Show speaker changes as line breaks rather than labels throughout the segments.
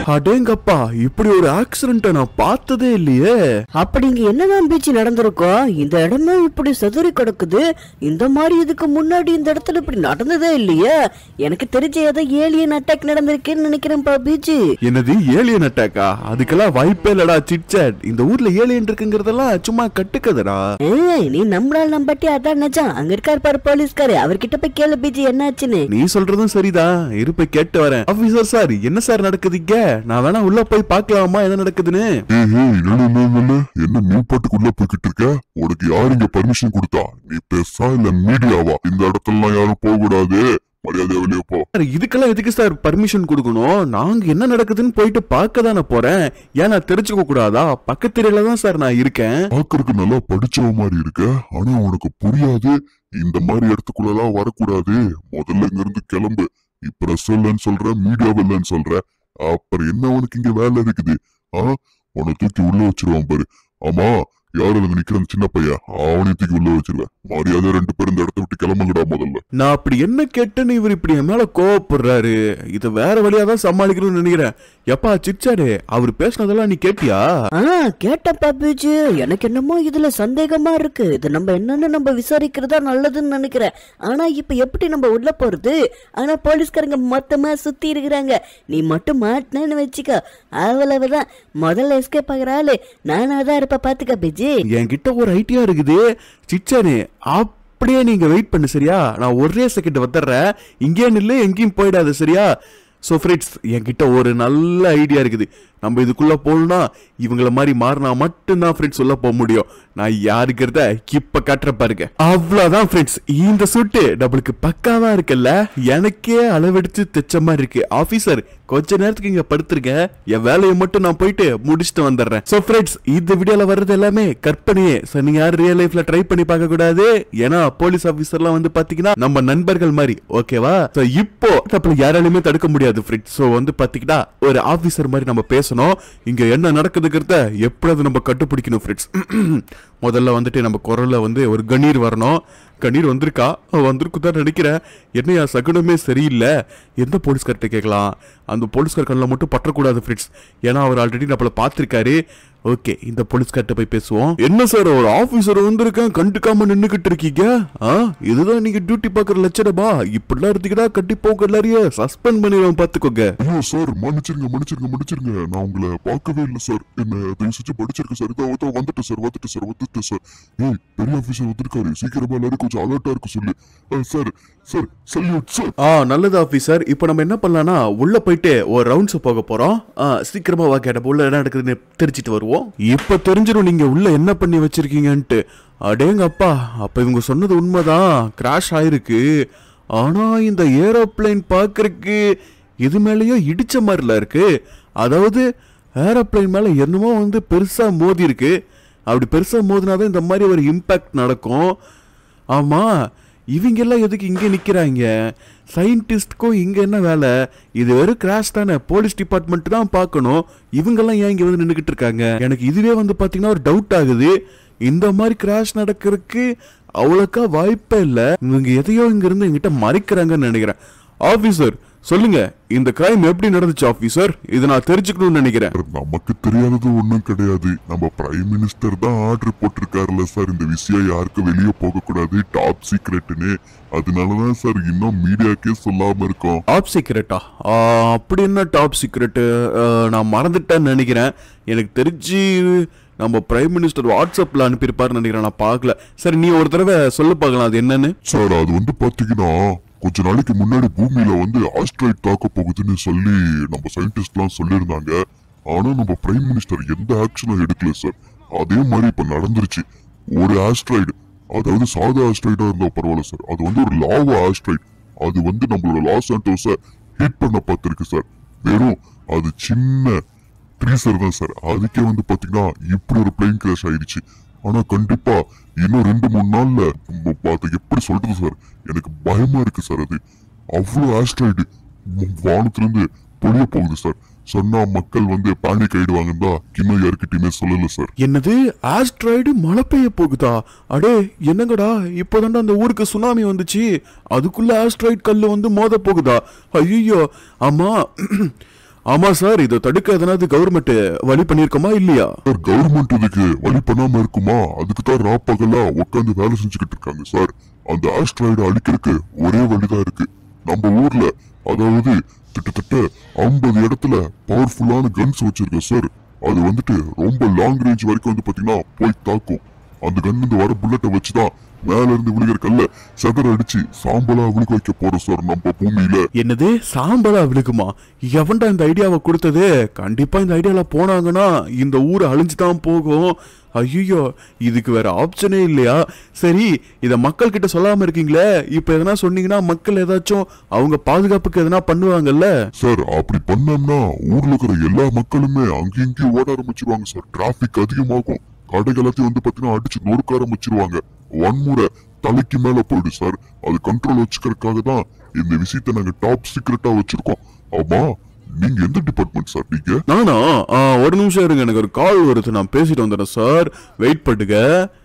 அடேங்கப்பா இப்படி ஒரு ஆக்சிடென்ட்ட நான் பார்த்ததே இல்லையே
அப்படி இங்க என்னதான் பீச் நடந்திருக்கோம் இந்த இடமே இப்படி செதறி கிடக்குது இந்த மாதிரி இதுக்கு முன்னாடி இந்த இடத்துல இப்படி நடந்ததே இல்லையே எனக்கு தெரிஞ்ச ஏதோ ஏலியன் அட்டாக் நடந்திருக்குன்னு நினைக்கிறேன்ப்பா பீச்
என்னது ஏலியன் அட்டாக்கா அதுக்கெல்லாம் வாய்ப்பே இல்லடா சிட்சாட் இந்த ஊர்ல ஏலியன் இருக்குங்கிறதெல்லாம் சும்மா கட்டுக்கதடா
ஏய், நீ நம்மளால நம்பட்டி அதான் நிஜம் அங்க இருக்காரு பாரு போலீஸ்காரு அவர்கிட்ட போய் கேளு பீஜி என்னாச்சுன்னு
நீ சொல்றதும் சரிதான் இரு போய் கேட்டு வரேன் ஆபீசர் சார் என்ன சார் நடக்குது இங்க நான் வேணா உள்ள போய் பார்க்கலாமா என்ன நடக்குதுன்னு
ஏய் ஏய் இல்ல இல்ல இல்ல இல்ல என்ன நீ பாட்டுக்குள்ள போய்கிட்டு இருக்க உனக்கு யாரு இங்க பர்மிஷன் கொடுத்தா நீ பெருசா இல்ல மீடியாவா இந்த இடத்துலலாம் யாரும் போக கூடாது மரியாதையா வெளியே போ
சார் இதுக்கெல்லாம் எதுக்கு சார் பர்மிஷன் கொடுக்கணும் நாங்க என்ன நடக்குதுன்னு போயிட்டு பார்க்க தானே போறேன் ஏன் நான் தெரிஞ்சுக்க கூடாதா பக்கத்துல தான் சார் நான் இருக்கேன்
பாக்குறதுக்கு நல்லா படிச்சவ மாதிரி இருக்க ஆனா உனக்கு புரியாது இந்த மாதிரி இடத்துக்குள்ளலாம் வரக்கூடாது முதல்ல இங்க இருந்து கிளம்பு நீ பிரஸ் இல்லைன்னு சொல்ற மீடியா இல்லைன்னு சொல்ற அப்புறம் என்ன உனக்கு இங்க வேலை இருக்குது ஆ உன்னை தூக்கி உள்ள வச்சிருவான் பாரு ஆமா யாரு அங்க நிக்கிற அந்த சின்ன பையன் அவனையும் தூக்கி உள்ள வச்சிருவேன் மரியாதை ரெண்டு பேரும் இந்த இடத்த விட்டு கிளம்புங்கடா முதல்ல
நான் அப்படி என்ன கேட்டேன்னு இவர் இப்படி என் மேல கோவப்படுறாரு இதை வேற வழியா தான் சமாளிக்கணும்னு நினைக்கிறேன் எப்பா சிச்சாடு அவர் பேசினதெல்லாம் நீ கேட்டியா
ஆ கேட்டப்பா பீஜு எனக்கு என்னமோ இதுல சந்தேகமா இருக்கு இது நம்ம என்னன்னு நம்ம விசாரிக்கிறதா நல்லதுன்னு நினைக்கிறேன் ஆனா இப்ப எப்படி நம்ம உள்ள போறது ஆனா போலீஸ்காரங்க மொத்தமா சுத்தி இருக்கிறாங்க நீ மட்டும் மாட்டினேன்னு வச்சுக்கோ அவ்வளவுதான் முதல்ல எஸ்கேப் ஆகிற ஆளு நானா தான் இருப்ப பாத்துக்க பீஜி
என்கிட்ட ஒரு ஐடியா இருக்குது சிச்சானே அப்படியே நீங்க வெயிட் பண்ணு சரியா நான் ஒரே செகண்ட் வந்துடுறேன் இங்கே நில்லு எங்கேயும் போயிடாது சரியா ஸோ ஃப்ரெண்ட்ஸ் என்கிட்ட ஒரு நல்ல ஐடியா இருக்குது நம்ம இதுக்குள்ள போகணும்னா இவங்கள மாதிரி மாறினா மட்டும்தான் ஃப்ரெண்ட்ஸ் உள்ள போக முடியும் நான் யாருக்கிறத இப்ப காட்டுற பாருங்க அவ்வளவுதான் ஃப்ரெண்ட்ஸ் இந்த சுட்டு நம்மளுக்கு பக்காவா இருக்குல்ல எனக்கே அளவெடுத்து தைச்ச மாதிரி இருக்கு ஆபீசர் கொஞ்ச நேரத்துக்கு இங்க படுத்துருங்க என் வேலையை மட்டும் நான் போயிட்டு முடிச்சுட்டு வந்துடுறேன் சோ ஃப்ரெண்ட்ஸ் இந்த வீடியோல வர்றது எல்லாமே கற்பனையே சோ நீங்க யாரும் ரியல் லைஃப்ல ட்ரை பண்ணி பார்க்க கூடாது ஏன்னா போலீஸ் ஆபீசர்லாம் வந்து பாத்தீங்கன்னா நம்ம நண்பர்கள் மாதிரி ஓகேவா சோ இப்போ நம்மள யாராலையுமே தடுக்க முடியாது ஃப்ரெண்ட்ஸ் சோ வந்து பாத்தீங்கன்னா ஒரு ஆபீசர் மாதிரி நம்ம பேசணும் இங்க என்ன நடக்குதுங்கிறத எப்படியாவது நம்ம கண்டுபிடிக்கணும் ஃப்ரெண்ட்ஸ் முதல்ல வந்துட்டு நம்ம குரல்ல வந்து ஒரு கணீர் வரணும் கண்ணீர் வந்திருக்கா வந்திருக்கு தான் நினைக்கிறேன் என்னையா சகுனமே சரியில்லை எந்த போலீஸ்கார்ட்ட கேட்கலாம் அந்த போலீஸ்கார் கண்ணில் மட்டும் பற்றக்கூடாது ஃப்ரெண்ட்ஸ் ஏன்னா அவர் ஆல்ரெடி நம்மள பார்த்துருக்காரு ஓகே இந்த போலீஸ்கார்ட்ட போய் பேசுவோம் என்ன சார் ஒரு ஆபீசர் வந்திருக்கேன் கண்டுக்காம நின்னுகிட்டு இருக்கீங்க ஆ இதுதான் நீங்க டியூட்டி பார்க்குற லட்சணமா இப்படிலாம் இருந்தீங்கன்னா கண்டிப்பா எல்லாரையும் சஸ்பெண்ட் பண்ணிடுவோம் பார்த்துக்கோங்க
ஐயோ சார் மன்னிச்சிருங்க மன்னிச்சிருங்க மன்னிச்சிருங்க நான் உங்களை பார்க்கவே இல்லை சார் என்ன தயவு செஞ்சு படிச்சிருக்கேன் சார் இதோ இதோ வந்துட்டேன் சார் வந்துட்டேன் சார் வந்துட்டேன் சார் ஏய் பெரிய ஆஃபீஸர் வந்திருக்காரு சீக்கிரமா எல்லாரும் கொஞ்சம் அலர்ட்டா இருக்க சொல்லு அஹ், சார் சார் சல்யூட் சார்
ஆ நல்லது ஆஃபீஸர் இப்போ நம்ம என்ன பண்ணலாம்னா உள்ள போயிட்டு ஒரு ரவுண்ட்ஸ் போக போறோம் ஆ, சீக்கிரமா வா கேட்ட உள்ள என்ன நடக்குதுன்னு தெரிஞ்சிட்டு வருவோம் இப்போ தெரிஞ்சிடும் நீங்க உள்ள என்ன பண்ணி வச்சிருக்கீங்கன்ட்டு அடேங்க அப்பா அப்ப இவங்க சொன்னது உண்மைதான் கிராஷ் ஆயிருக்கு ஆனா இந்த ஏரோப்ளேன் பார்க்கறதுக்கு இது மேலேயோ இடிச்ச மாதிரில இருக்கு அதாவது ஏரோப்ளேன் மேல என்னமோ வந்து பெருசா மோதி இருக்கு அப்படி பெருசா மோதினாதான் இந்த மாதிரி ஒரு இம்பாக்ட் நடக்கும் ஆமா இவங்க எல்லாம் எதுக்கு இங்க நிக்கிறாங்க சயின்டிஸ்ட்க்கும் இங்க என்ன வேலை இது வெறும் கிராஷ் தானே போலீஸ் டிபார்ட்மெண்ட் தான் பார்க்கணும் இவங்கெல்லாம் ஏன் இங்க வந்து நின்றுகிட்டு இருக்காங்க எனக்கு இதுவே வந்து பாத்தீங்கன்னா ஒரு டவுட் ஆகுது இந்த மாதிரி கிராஷ் நடக்கிறதுக்கு அவ்வளோக்கா வாய்ப்பே இல்லை இவங்க எதையோ இங்க இருந்து எங்கிட்ட மறைக்கிறாங்கன்னு நினைக்கிறேன் ஆபீசர் சொல்லுங்க இந்த கிரைம் எப்படி நடந்துச்சு ஆபீசர் இதை நான் தெரிஞ்சுக்கணும்னு நினைக்கிறேன்
நமக்கு தெரியாதது ஒண்ணும் கிடையாது நம்ம பிரைம் மினிஸ்டர் தான் ஆர்டர் போட்டிருக்காருல்ல சார் இந்த விஷயம் யாருக்கும் வெளியே போக கூடாது டாப் சீக்ரெட்னு அதனாலதான் சார் இன்னும் மீடியாக்கே சொல்லாம இருக்கோம்
டாப் சீக்ரெட்டா அப்படி என்ன டாப் சீக்ரெட்டு நான் மறந்துட்டேன்னு நினைக்கிறேன் எனக்கு தெரிஞ்சு நம்ம பிரைம் மினிஸ்டர் வாட்ஸ்அப்பில் அனுப்பியிருப்பாருன்னு நினைக்கிறேன் நான் பார்க்கல சரி நீ ஒரு தடவை சொல்லு பார்க்கலாம் அது என்னன்னு
சார் அது வந்து பாத்தீங்கன்னா கொஞ்ச நாளைக்கு முன்னாடி பூமியில வந்து ஆஸ்ட்ராய்ட் தாக்க போகுதுன்னு சொல்லி நம்ம சயின்டிஸ்ட்லாம் சொல்லியிருந்தாங்க ஆனா நம்ம பிரைம் மினிஸ்டர் எந்த ஆக்ஷனும் எடுக்கல சார் அதே மாதிரி இப்ப நடந்துருச்சு ஒரு ஆஸ்ட்ராய்டு அதாவது சாதா ஆஸ்ட்ராய்டா இருந்தா பரவாயில்ல சார் அது வந்து ஒரு லாவா ஆஸ்ட்ராய்டு அது வந்து நம்மளோட லாஸ் ஆண்டோஸ ஹிட் பண்ண பார்த்திருக்கு சார் வெறும் அது சின்ன ட்ரீசர் தான் சார் அதுக்கே வந்து பாத்தீங்கன்னா இப்படி ஒரு பிளேன் கிராஷ் ஆயிடுச்சு ஆனா கண்டிப்பா இன்னும் ரெண்டு மூணு நாள்ல உம் அது எப்படி சொல்றது சார் எனக்கு பயமா இருக்கு சார் அது அவ்வளவு ஆஸ்ட்ராய்டு வானத்துல இருந்து பொழிய போகுது சார் சொன்னா மக்கள் வந்து பேனிக் ஆயிடுவாங்கன்னு தான் இன்னும் யாருக்கிட்டயுமே சொல்லல சார்
என்னது ஆஸ்ட்ராய்டு மழை பெய்ய போகுதா அடே என்னங்கடா இப்போதான்டா அந்த ஊருக்கு சுனாமி வந்துச்சு அதுக்குள்ள ஆஸ்ட்ராய்டு கல்லு வந்து மோத போகுதா ஐயோ ஆமா ஆமா சார் இதை தடுக்க எதனாவது கவர்மெண்ட் வழி பண்ணிருக்கோமா இல்லையா
சார் கவர்மெண்ட் இதுக்கு வழி பண்ணாம இருக்குமா அதுக்கு தான் ராப்பகலா உட்காந்து வேலை செஞ்சுக்கிட்டு இருக்காங்க சார் அந்த ஆஸ்ட்ராய்டு அழிக்கிறதுக்கு ஒரே வழிதான் இருக்கு நம்ம ஊர்ல அதாவது கிட்டத்தட்ட ஐம்பது இடத்துல பவர்ஃபுல்லான கன்ஸ் வச்சிருக்கோம் சார் அது வந்துட்டு ரொம்ப லாங் ரேஞ்ச் வரைக்கும் வந்து பாத்தீங்கன்னா போய் தாக்கும் அந்த கன் இந்த வர புல்லட்டை வச்சுதான் மேல இருந்து விழுகிற கல்ல செதற அடிச்சு சாம்பலா விழுக வைக்க போறோம் சார் நம்ம பூமியில
என்னது சாம்பலா விழுகுமா எவன்டா இந்த ஐடியாவை கொடுத்தது கண்டிப்பா இந்த ஐடியால போனாங்கன்னா இந்த ஊர் அழிஞ்சு தான் போகும் ஐயோ இதுக்கு வேற ஆப்ஷனே இல்லையா சரி இத மக்கள் கிட்ட சொல்லாம இருக்கீங்களே இப்ப எதனா சொன்னீங்கன்னா மக்கள் ஏதாச்சும் அவங்க பாதுகாப்புக்கு எதனா பண்ணுவாங்கல்ல
சார் அப்படி பண்ணோம்னா ஊர்ல இருக்கிற எல்லா மக்களுமே அங்கேயும் இங்கேயும் ஓட ஆரம்பிச்சிருவாங்க சார் டிராபிக் அதிகமாகும் கடைகள் எல்லாத்தையும் வந்து பாத்தீங்கன்னா அடிச்சு நொறுக்க ஆரம்பிச்சிருவாங்க வன்முறை தலைக்கு மேல போயிடும் சார் அது கண்ட்ரோல் வச்சுக்கிறதுக்காக தான் இந்த விஷயத்த நாங்க டாப் சீக்ரெட்டா வச்சிருக்கோம் ஆமா நீங்க எந்த டிபார்ட்மெண்ட் சார் நீங்க
நானா ஆ, ஒரு நிமிஷம் இருங்க எனக்கு ஒரு கால் வருது நான் பேசிட்டு வந்துடுறேன் சார் வெயிட் பண்ணுங்க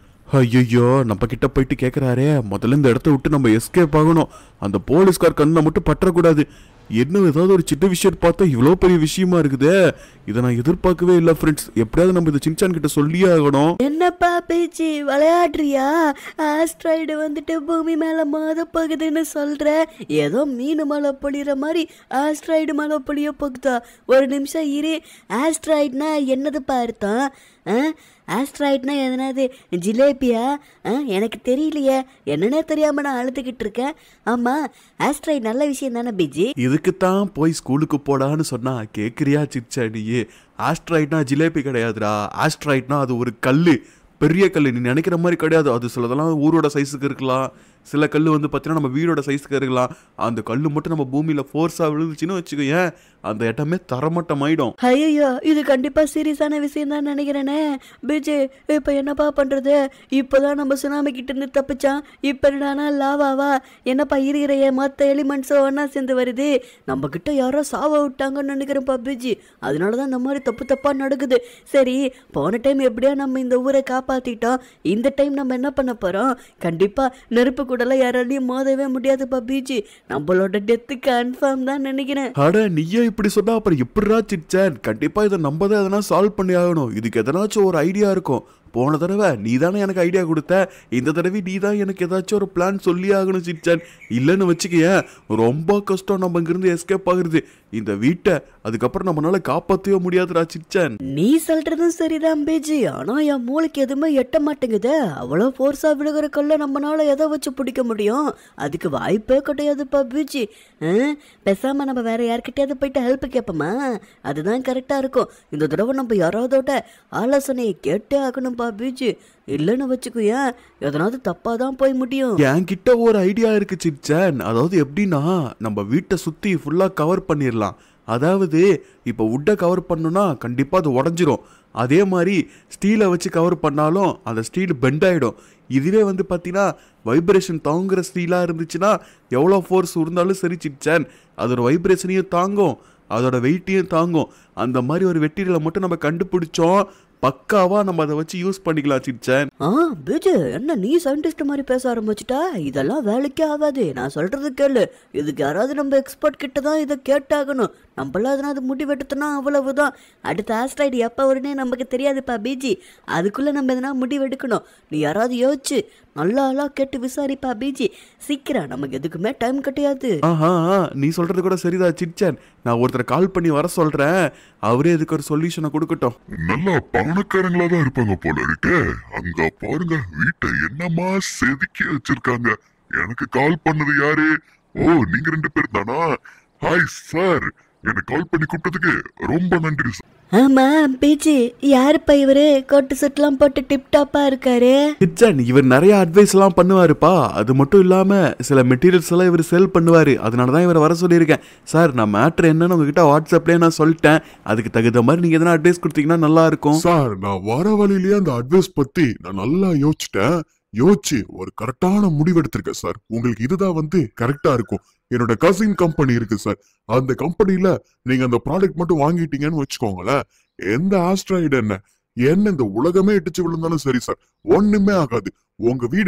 ஐயோ நம்ம கிட்ட போயிட்டு கேக்குறாரே முதல்ல இந்த இடத்த விட்டு நம்ம எஸ்கேப் ஆகணும் அந்த போலீஸ்கார் கண்ணில் மட்டும் பற்றக்கூடாது என்ன ஏதாவது ஒரு சின்ன விஷயம் பார்த்தா இவ்வளோ பெரிய விஷயமா இருக்குதே இதை நான் எதிர்பார்க்கவே இல்லை ஃப்ரெண்ட்ஸ் எப்படியாவது நம்ம இதை சின்சான் கிட்ட சொல்லியே ஆகணும்
என்னப்பா பேச்சு விளையாடுறியா ஆஸ்ட்ராய்டு வந்துட்டு பூமி மேல மோத போகுதுன்னு சொல்ற ஏதோ மீன் மலை பொழிகிற மாதிரி ஆஸ்ட்ராய்டு மலை பொழிய போகுதா ஒரு நிமிஷம் இரு ஆஸ்ட்ராய்டுனா என்னதுப்பா அர்த்தம் ஆ ஆஸ்ட்ராய்ட்னா எதனாவது ஜிலேபியா ஆ எனக்கு தெரியலையே என்னன்னே தெரியாம நான் அழுதுகிட்டு இருக்கேன் ஆமா ஆஸ்ட்ராய்டு நல்ல விஷயம் தானே பிஜி
இதுக்குத்தான் போய் ஸ்கூலுக்கு போடான்னு சொன்னா கேக்குறியா சிச்சா நீயே ஆஸ்ட்ராய்ட்னா ஜிலேபி கிடையாதுடா ஆஸ்ட்ராய்ட்னா அது ஒரு கல்லு பெரிய கல் நீ நினைக்கிற மாதிரி கிடையாது அது சிலதெல்லாம் ஊரோட சைஸுக்கு இருக்கலாம் சில கல் வந்து பார்த்தீங்கன்னா நம்ம வீடோட சைஸுக்கு இருக்கலாம் அந்த கல் மட்டும் நம்ம பூமியில் ஃபோர்ஸாக விழுந்துச்சுன்னு வச்சுக்கோயேன் அந்த இடமே தரமட்டம் ஆயிடும்
ஐயோ இது கண்டிப்பா சீரியஸான விஷயம் தான் நினைக்கிறேனே பிஜி இப்போ என்னப்பா பண்றது இப்போதான் நம்ம சுனாமி கிட்ட இருந்து தப்பிச்சான் இப்போ என்னடானா லாவாவா என்னப்பா இருக்கிற என் மற்ற எலிமெண்ட்ஸும் ஒன்றா சேர்ந்து வருது நம்ம கிட்ட யாரோ சாவ விட்டாங்கன்னு நினைக்கிறேன்ப்பா பிஜி அதனால தான் இந்த மாதிரி தப்பு தப்பா நடக்குது சரி போன டைம் எப்படியா நம்ம இந்த ஊரை காப்பாத்திட்டோம் இந்த டைம் நம்ம என்ன பண்ண போறோம் கண்டிப்பா நெருப்பு கூடலாம் யாராலையும் மோதவே முடியாதுப்பா பிஜி நம்மளோட டெத்து கன்ஃபார்ம் தான் நினைக்கிறேன்
அட நீயே இப்படி சொன்னா அப்புறம் எப்படிடா சிச்சேன் கண்டிப்பா இதை நம்ம தான் எதனா சால்வ் பண்ணி ஆகணும் இதுக்கு எதனாச்சும் ஒரு ஐடியா இருக்கும் போன தடவை நீ தானே எனக்கு ஐடியா கொடுத்த இந்த தடவை நீ தான் எனக்கு ஏதாச்சும் ஒரு பிளான் சொல்லி ஆகணும் சிச்சான் இல்லைன்னு வச்சுக்கேன் ரொம்ப கஷ்டம் நம்ம இங்கிருந்து எஸ்கேப் ஆகுறது இந்த வீட்டை அதுக்கப்புறம் நம்மளால காப்பாற்றவே முடியாதுடா சிச்சான்
நீ சொல்றதும் சரிதான் பேஜி ஆனா என் மூளைக்கு எதுவுமே எட்ட மாட்டேங்குதே அவ்வளோ ஃபோர்ஸா விழுகிற கல்ல நம்மனால எதை வச்சு பிடிக்க முடியும் அதுக்கு வாய்ப்பே கிடையாதுப்பா பீஜி ஆ? பேசாம நம்ம வேற யார்கிட்டயாவது போயிட்டு ஹெல்ப் கேட்போமா அதுதான் கரெக்டா இருக்கும் இந்த தடவை நம்ம யாராவதோட ஆலோசனையை கேட்டே ஆகணும்ப்பா பீஜி இல்லைன்னு வச்சுக்கோயேன் எதனாவது தப்பா தான் போய் முடியும்
என்கிட்ட ஒரு ஐடியா இருக்கு சிச்சான் அதாவது எப்படின்னா நம்ம வீட்டை சுத்தி ஃபுல்லா கவர் பண்ணிடலாம் அதாவது இப்போ உட்டை கவர் பண்ணோம்னா கண்டிப்பா அது உடஞ்சிரும் அதே மாதிரி ஸ்டீலை வச்சு கவர் பண்ணாலும் அந்த ஸ்டீல் பெண்ட் ஆயிடும் இதுவே வந்து பார்த்தீங்கன்னா வைப்ரேஷன் தாங்குற ஸ்டீலாக இருந்துச்சுன்னா எவ்வளோ ஃபோர்ஸ் இருந்தாலும் சரி சிச்சான் அதோட வைப்ரேஷனையும் தாங்கும் அதோட வெயிட்டையும் தாங்கும் அந்த மாதிரி ஒரு வெட்டீரியலை மட்டும் நம்ம கண்டுபிடிச்சோம் பக்காவா நம்ம அதை வச்சு யூஸ் பண்ணிக்கலாம் சிச்சான்
ஆ பிஜு என்ன நீ சயின்டிஸ்ட் மாதிரி பேச ஆரம்பிச்சிட்டா இதெல்லாம் வேலைக்கே ஆகாது நான் சொல்றது கேளு இதுக்கு யாராவது நம்ம எக்ஸ்பர்ட் கிட்ட தான் இதை கேட்டாகணும் நம்மளாம் அதனால முடிவெடுத்தோன்னா அவ்வளவுதான் அடுத்த ஆஸ்ட்ராய்டு எப்போ வரும்னே நமக்கு தெரியாதுப்பா பிஜி அதுக்குள்ள நம்ம எதனா முடிவெடுக்கணும் நீ யாராவது யோசிச்சு நல்ல ஆளா கேட்டு விசாரிப்பா பிஜி சீக்கிரம் நமக்கு எதுக்குமே டைம் கிடையாது
ஆஹா ஆ, நீ சொல்றது கூட சரிதான் சிச்சான் நான் ஒருத்தரை கால் பண்ணி வர சொல்றேன் அவரே இதுக்கு ஒரு சொல்யூஷனை கொடுக்கட்டும்
நல்லா பணக்காரங்களா தான் இருப்பாங்க போல இருக்கு அங்க பாருங்க வீட்டை என்னமா செதுக்கி வச்சிருக்காங்க எனக்கு கால் பண்ணது யாரு ஓ நீங்க ரெண்டு பேர் தானா ஹாய் சார் எனக்கு கால் பண்ணி கூப்பிட்டதுக்கு ரொம்ப நன்றி சார்
ஆமா பிஜி யாருப்பா இவரு கோட்டு செட்லாம் போட்டு டிப் டாப்பா இருக்காரு
சிச்சான் இவர் நிறைய அட்வைஸ் எல்லாம் பண்ணுவாருப்பா அது மட்டும் இல்லாம சில மெட்டீரியல்ஸ் எல்லாம் இவர் செல் பண்ணுவாரு அதனால தான் இவரை வர சொல்லியிருக்கேன் சார் நான் மேட்ரு என்னன்னு உங்ககிட்ட வாட்ஸ்அப்லேயே நான் சொல்லிட்டேன் அதுக்கு தகுந்த மாதிரி நீங்க எதனா அட்வைஸ் கொடுத்தீங்கன்னா நல்லா இருக்கும்
சார் நான் வர வழியிலேயே அந்த அட்வைஸ் பத்தி நான் நல்லா யோசிச்சிட்டேன் யோசிச்சு ஒரு கரெக்டான முடிவெடுத்திருக்கேன் சார் உங்களுக்கு இதுதான் வந்து கரெக்டா இருக்கும் என்னோட கசின் கம்பெனி இருக்கு சார் அந்த கம்பெனில நீங்க அந்த ப்ராடக்ட் மட்டும் வாங்கிட்டீங்கன்னு வச்சுக்கோங்களேன் எந்த ஆஸ்ட்ராய்டு என்ன என்ன இந்த உலகமே இடிச்சு விழுந்தாலும் சரி சார் ஒண்ணுமே ஆகாது உங்க வீடு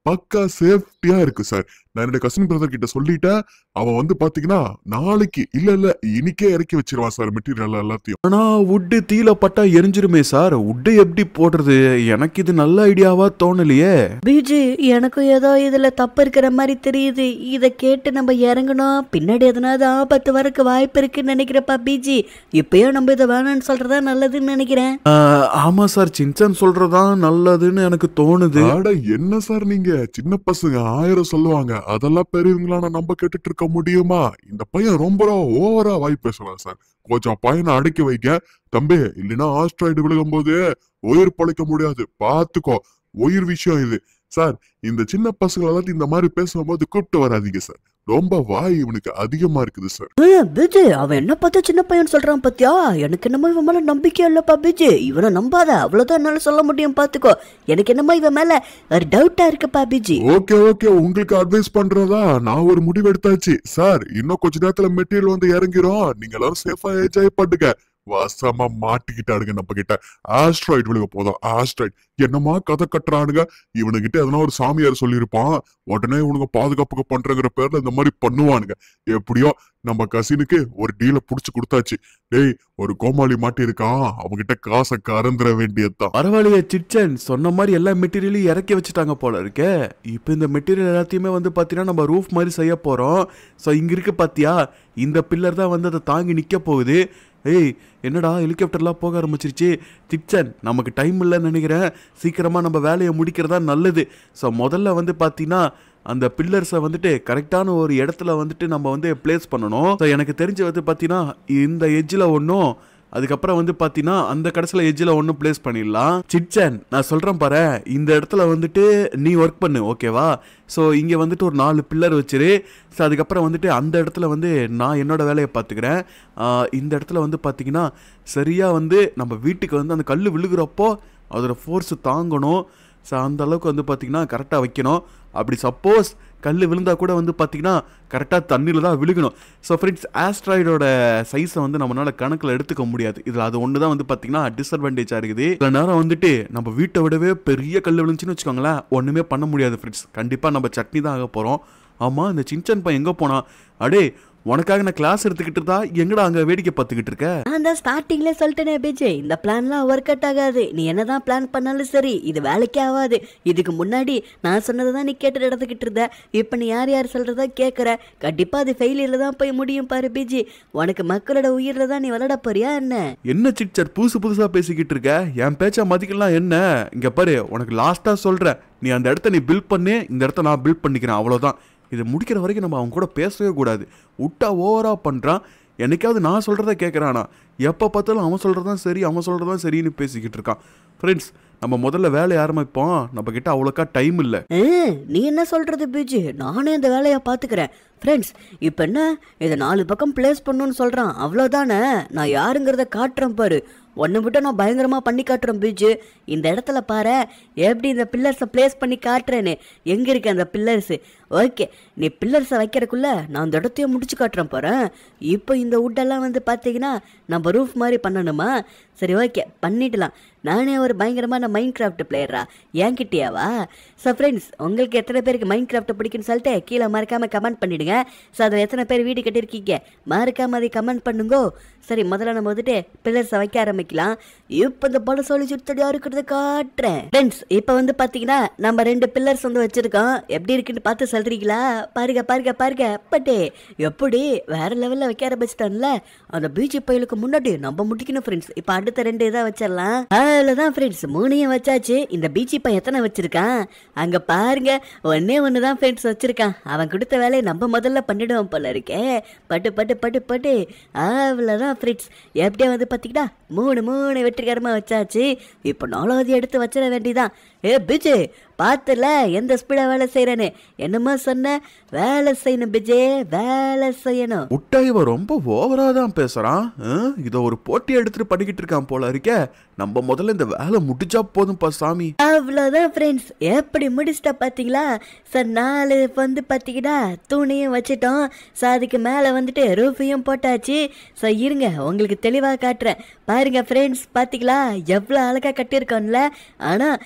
பக்கா சேஃப்டியா இருக்கு சார் நான் என்னோட கசின் பிரதர் கிட்ட சொல்லிட்டேன் அவன் வந்து பாத்தீங்கன்னா நாளைக்கு இல்ல இல்ல இன்னைக்கே இறக்கி வச்சிருவான் சார் மெட்டீரியல் எல்லாத்தையும்
ஆனா உட்டு தீல பட்டா எரிஞ்சிருமே சார் உட்டு எப்படி போடுறது எனக்கு இது நல்ல ஐடியாவா தோணலையே
பிஜி எனக்கும் ஏதோ இதுல தப்பு இருக்கிற மாதிரி தெரியுது இத கேட்டு நம்ம இறங்கணும் பின்னாடி எதனாவது ஆபத்து வரக்கு வாய்ப்பு இருக்குன்னு நினைக்கிறப்பா பிஜி இப்பயோ நம்ம இதை வேணாம்னு சொல்றதா நல்லதுன்னு நினைக்கிறேன்
ஆஹ், ஆமா சார் சின்சன் சொல்றதான் நல்லதுன்னு எனக்கு தோணுது
அட என்ன சார் நீங்க சின்ன பசங்க ஆயிரம் சொல்லுவாங்க அதெல்லாம் பெரியவங்களான நம்ம கேட்டுட்டு இருக்க முடியுமா இந்த பையன் ரொம்ப ஓவரா வாய் பேசலாம் சார் கொஞ்சம் பையனை அடக்கி வைக்க தம்பி இல்லைன்னா ஆஸ்ட்ராய்டு விழுகும் போது உயிர் பழைக்க முடியாது பாத்துக்கோ உயிர் விஷயம் இது சார் இந்த சின்ன பசங்களை எல்லாத்தையும் இந்த மாதிரி பேசும்போது கூப்பிட்டு வராதீங்க சார் ரொம்ப வாய் இவனுக்கு அதிகமா இருக்குது சார்
பிஜி அவன் என்ன பார்த்தா சின்ன பையன் சொல்றான் பாத்தியா எனக்கு என்னமோ இவன் மேல நம்பிக்கை இல்லப்பா பிஜி இவனை நம்பாத அவ்வளவுதான் என்னால சொல்ல முடியும் பாத்துக்கோ எனக்கு என்னமோ இவன் மேல ஒரு டவுட்டா இருக்குப்பா பிஜி
ஓகே ஓகே உங்களுக்கு அட்வைஸ் பண்றதா நான் ஒரு முடிவு எடுத்தாச்சு சார் இன்னும் கொஞ்ச நேரத்துல மெட்டீரியல் வந்து இறங்கிரும் நீங்க எல்லாரும் சேஃபா என்ஜாய் பண்ணுங்க வாசமா மாட்டிக்கிட்டானுங்க நம்ம கிட்ட ஆஸ்ட்ராய்டு விழுக போதும் ஆஸ்ட்ராய்டு என்னமா கதை கட்டுறானுங்க இவனுகிட்ட எதனா ஒரு சாமியார் சொல்லியிருப்பான் உடனே இவனுங்க பாதுகாப்புக்கு பண்றங்கிற பேர்ல இந்த மாதிரி பண்ணுவானுங்க எப்படியோ நம்ம கசினுக்கு ஒரு டீலை புடிச்சு கொடுத்தாச்சு டேய் ஒரு கோமாளி மாட்டி இருக்கான் அவன்கிட்ட காசை கறந்துட வேண்டியதுதான்
பரவாயில்லையே சிச்சன் சொன்ன மாதிரி எல்லா மெட்டீரியலையும் இறக்கி வச்சுட்டாங்க போல இருக்கே இப்போ இந்த மெட்டீரியல் எல்லாத்தையுமே வந்து பார்த்தீங்கன்னா நம்ம ரூஃப் மாதிரி செய்ய போகிறோம் ஸோ இங்கே இருக்கு பார்த்தியா இந்த பில்லர் தான் வந்து அதை தாங்கி நிற்க போகுது ஏய் என்னடா ஹெலிகாப்டர்லாம் போக ஆரம்பிச்சிருச்சு சிச்சன் நமக்கு டைம் இல்லைன்னு நினைக்கிறேன் சீக்கிரமாக நம்ம வேலையை முடிக்கிறதா நல்லது ஸோ முதல்ல வந்து பார்த்தீங்கன்னா அந்த பில்லர்ஸை வந்துட்டு கரெக்டான ஒரு இடத்துல வந்துட்டு நம்ம வந்து ப்ளேஸ் பண்ணணும் ஸோ எனக்கு தெரிஞ்சு வந்து பார்த்தீங்கன்னா இந்த எட்ஜில் ஒன்றும் அதுக்கப்புறம் வந்து பார்த்தீங்கன்னா அந்த கடைசியில் எட்ஜில் ஒன்றும் ப்ளேஸ் பண்ணிடலாம் சிட்சன் நான் சொல்கிறேன் பாரு இந்த இடத்துல வந்துட்டு நீ ஒர்க் பண்ணு ஓகேவா ஸோ இங்கே வந்துட்டு ஒரு நாலு பில்லர் வச்சிரு ஸோ அதுக்கப்புறம் வந்துட்டு அந்த இடத்துல வந்து நான் என்னோட வேலையை பார்த்துக்கிறேன் ஆஹ் இந்த இடத்துல வந்து பார்த்தீங்கன்னா சரியாக வந்து நம்ம வீட்டுக்கு வந்து அந்த கல் விழுகிறப்போ அதோட ஃபோர்ஸ் தாங்கணும் ஸோ அந்த அளவுக்கு வந்து பார்த்தீங்கன்னா கரெக்டாக வைக்கணும் அப்படி சப்போஸ் கல் விழுந்தா கூட வந்து பார்த்தீங்கன்னா கரெக்டாக தண்ணியில் தான் விழுகணும் ஸோ ஃப்ரெண்ட்ஸ் ஆஸ்ட்ராய்டோட சைஸை வந்து நம்மளால கணக்கில் எடுத்துக்க முடியாது இதில் அது ஒன்று தான் வந்து பார்த்தீங்கன்னா டிஸ்அட்வான்டேஜாக இருக்குது சில நேரம் வந்துட்டு நம்ம வீட்டை விடவே பெரிய கல் விழுந்துச்சுன்னு வச்சுக்கோங்களேன் ஒன்றுமே பண்ண முடியாது ஃப்ரெண்ட்ஸ் கண்டிப்பாக நம்ம சட்னி தான் ஆக போகிறோம் ஆமாம் இந்த சின்சன் பையன் எங்கே போனான் அடே உனக்காக நான் கிளாஸ் எடுத்துக்கிட்டு இருந்தா எங்கடா அங்கே வேடிக்கை பார்த்துக்கிட்டு இருக்க
நான் தான் ஸ்டார்டிங்ல சொல்லிட்டேனே பிஜி இந்த பிளான்லாம் ஒர்க் அவுட் ஆகாது நீ என்னதான் பிளான் பண்ணாலும் சரி இது வேலைக்கே ஆகாது இதுக்கு முன்னாடி நான் சொன்னதை தான் நீ கேட்டு நடந்துக்கிட்டு இருந்த இப்போ நீ யார் யார் சொல்றதா கேட்குற கண்டிப்பா அது ஃபெயிலியர்ல தான் போய் முடியும் பாரு பிஜி உனக்கு மக்களோட உயிரில் தான் நீ விளையாட போறியா என்ன
என்ன சிக்சர் புதுசு புதுசா பேசிக்கிட்டு இருக்க என் பேச்சா மதிக்கலாம் என்ன இங்க பாரு உனக்கு லாஸ்டா சொல்றேன் நீ அந்த இடத்த நீ பில்ட் பண்ணி இந்த இடத்த நான் பில்ட் பண்ணிக்கிறேன் அவ்வளவுதான் இது முடிக்கிற வரைக்கும் நம்ம அவன் கூட பேசவே கூடாது விட்டா ஓவரா பண்றான் என்னைக்காவது நான் சொல்றத கேட்கறானா எப்போ பார்த்தாலும் அவன் சொல்றதான் சரி அவன் சொல்றதான் சரின்னு பேசிக்கிட்டு இருக்கான் ஃப்ரெண்ட்ஸ் நம்ம முதல்ல வேலையை ஆரம்பிப்போம் நம்ம கிட்ட அவ்வளோக்கா டைம் இல்லை
ஆ, நீ என்ன சொல்றது பிஜி நானே இந்த வேலையை பார்த்துக்கிறேன் ஃப்ரெண்ட்ஸ் இப்போ என்ன இதை நாலு பக்கம் ப்ளேஸ் பண்ணணும்னு சொல்கிறான் அவ்வளோதானே நான் யாருங்கிறத காட்டுறேன் பாரு ஒன்றை விட்டு நான் பயங்கரமாக பண்ணி காட்டுறேன் பிஜு இந்த இடத்துல பாரு எப்படி இந்த பில்லர்ஸை ப்ளேஸ் பண்ணி காட்டுறேன்னு எங்கே இருக்கு அந்த பில்லர்ஸு ஓகே நீ பில்லர்ஸை வைக்கிறதுக்குள்ள நான் அந்த இடத்தையும் முடிச்சு காட்டுறேன் பாரு இப்போ இந்த வுட்டெல்லாம் வந்து பார்த்தீங்கன்னா நம்ம ரூஃப் மாதிரி பண்ணணுமா சரி ஓகே பண்ணிடலாம் நானே ஒரு பயங்கரமான மைண்ட் கிராஃப்ட் பிளேயரா என்கிட்டயாவா ஸோ ஃப்ரெண்ட்ஸ் உங்களுக்கு எத்தனை பேருக்கு மைண்ட் கிராஃப்ட் பிடிக்குன்னு சொல்லிட்டு கீழே மறக்காமல் கமெண்ட் பண்ணிடுங்க ஸோ அதில் எத்தனை பேர் வீடு கட்டியிருக்கீங்க மறக்காம அதை கமெண்ட் பண்ணுங்கோ சரி முதல்ல நம்ம வந்துட்டு பில்லர்ஸை வைக்க ஆரம்பிக்கலாம் இப்போ இந்த படம் சொல்லி சுத்தடியாக இருக்கிறத காட்டுறேன் ஃப்ரெண்ட்ஸ் இப்போ வந்து பார்த்தீங்கன்னா நம்ம ரெண்டு பில்லர்ஸ் வந்து வச்சுருக்கோம் எப்படி இருக்குன்னு பார்த்து சொல்கிறீங்களா பாருங்க பாருங்க பாருங்க பட்டே எப்படி வேற லெவலில் வைக்க ஆரம்பிச்சிட்டோம்ல அந்த பீச் பயிலுக்கு முன்னாடி நம்ம முடிக்கணும் ஃப்ரெண்ட்ஸ் இப்போ அடுத்த ரெண்டு இதாக வச்சிடலாம் அவ்வளோதான் ஃப்ரெண்ட்ஸ் மூணையும் வச்சாச்சு இந்த பீச் இப்போ எத்தனை வச்சிருக்கான் அங்கே பாருங்க ஒன்னே ஒன்று தான் ஃப்ரெண்ட்ஸ் வச்சிருக்கான் அவன் கொடுத்த வேலையை நம்ம முதல்ல பண்ணிடுவோம் போல இருக்கே பட்டு பட்டு பட்டு பட்டு அவ்வளோதான் ஃப்ரெண்ட்ஸ் எப்படியே வந்து பார்த்தீங்கன்னா மூணு மூணு வெற்றிகரமாக வச்சாச்சு இப்போ நாலாவது எடுத்து வச்சிட வேண்டியதான் ஏ பிஜு பார்த்துல எந்த ஸ்பீடாக வேலை செய்கிறேன்னு என்னமோ சொன்ன வேலை செய்யணும் பிஜே வேலை செய்யணும்
முட்டா இவன் ரொம்ப ஓவரா தான் பேசுறான் ஹம்? இதை ஒரு போட்டி எடுத்துட்டு பண்ணிக்கிட்டு இருக்கான் போல இருக்கே நம்ம முதல்ல இந்த வேலை முடிச்சா போதும்பா சாமி
அவ்வளோதான் ஃப்ரெண்ட்ஸ் எப்படி முடிச்சிட்டா பார்த்தீங்களா சார் நாலு வந்து பார்த்தீங்கன்னா தூணையும் வச்சிட்டோம் ஸோ அதுக்கு மேலே வந்துட்டு ரூஃபையும் போட்டாச்சு ஸோ இருங்க உங்களுக்கு தெளிவாக காட்டுறேன் பாருங்க ஃப்ரெண்ட்ஸ் பார்த்தீங்களா எவ்வளோ அழகாக கட்டியிருக்கோம்ல ஆனால் இது